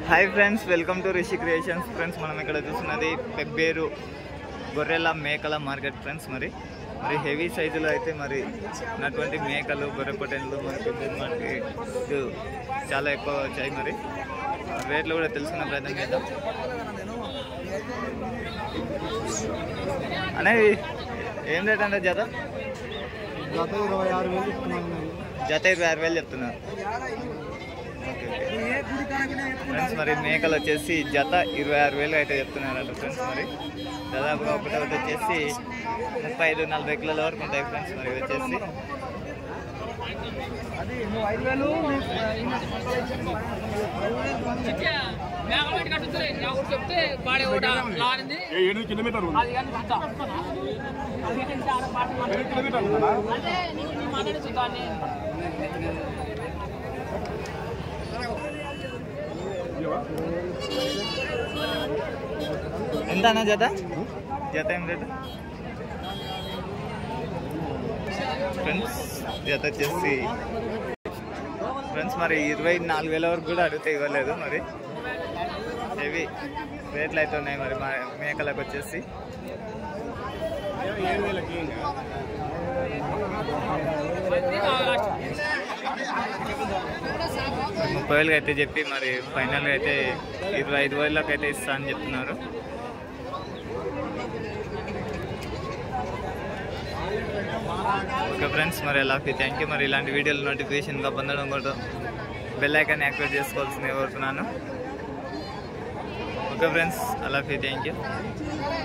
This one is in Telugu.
Hi friends welcome to Rishi creations friends మనం ఇక్కడ చూస్తున్నది పెబ్బేరు గొర్రెల మేకల మార్కెట్ ఫ్రెండ్స్ మరి మరి హెవీ సైజులో అయితే మరి ఉన్నటువంటి మేకలు గొర్రె పొటెన్లు మరి పెబ్బేరు మార్కెట్ చాలా ఎక్కువ వచ్చాయి మరి రేట్లు కూడా తెలుసుకునే ప్రయత్నం చేద్దాం అనేది ఏం రేట్ అంటే జత గత ఇరవై ఆరు వేలు ఇస్తున్నాను జత ఇరవై ఆరు వేలు చెప్తున్నారు ఓకే ఓకే ఫ్రెండ్స్ మరి మేకలు వచ్చేసి జత ఇరవై ఆరు వేలు అయితే చెప్తున్నారంట ఫ్రెండ్స్ మరి దాదాపుగా ఒకటి ఒకటి వచ్చేసి ముప్పై ఐదు నలభై కిలోల వరకు ఉంటాయి ఫ్రెండ్స్ మరి ఇవి వచ్చేసి అది నువ్వు ఐదు వేలు మేఘాలటి కట్టుతుంది నాకు చెప్తే బాడే ఒకటి లారింది ఎనిమిది కిలోమీటర్ అది కానీ చూద్దాం అది కానీ ఆడ పాట మాట్లాడు. కిలోమీటర్ అంటే నీకు నీ మాట్లాడి చూద్దాన్ని ఎంత అన్న జత జత ఏం రేటు ఫ్రెండ్స్ జత వచ్చేసి ఫ్రెండ్స్ మరి ఇరవై నాలుగు వేల వరకు కూడా అడిగితే ఇవ్వలేదు మరి ఇవి రేట్లు అయితే ఉన్నాయి మరి మా మేకలకు వచ్చేసి ఏడు వేలకి ముప్పై వేలకి అయితే చెప్పి మరి ఫైనల్గా అయితే ఇరవై ఐదు వేలకు అయితే ఇస్తా అని చెప్తున్నారు ఓకే ఫ్రెండ్స్ మరి అలాగే థ్యాంక్ యూ మరి ఇలాంటి వీడియోలు నోటిఫికేషన్గా పొందడం కూడా బెల్ ఐకాన్ యాక్టివేట్ చేసుకోవాల్సింది కోరుతున్నాను ఓకే ఫ్రెండ్స్ అలాగే థ్యాంక్ యూ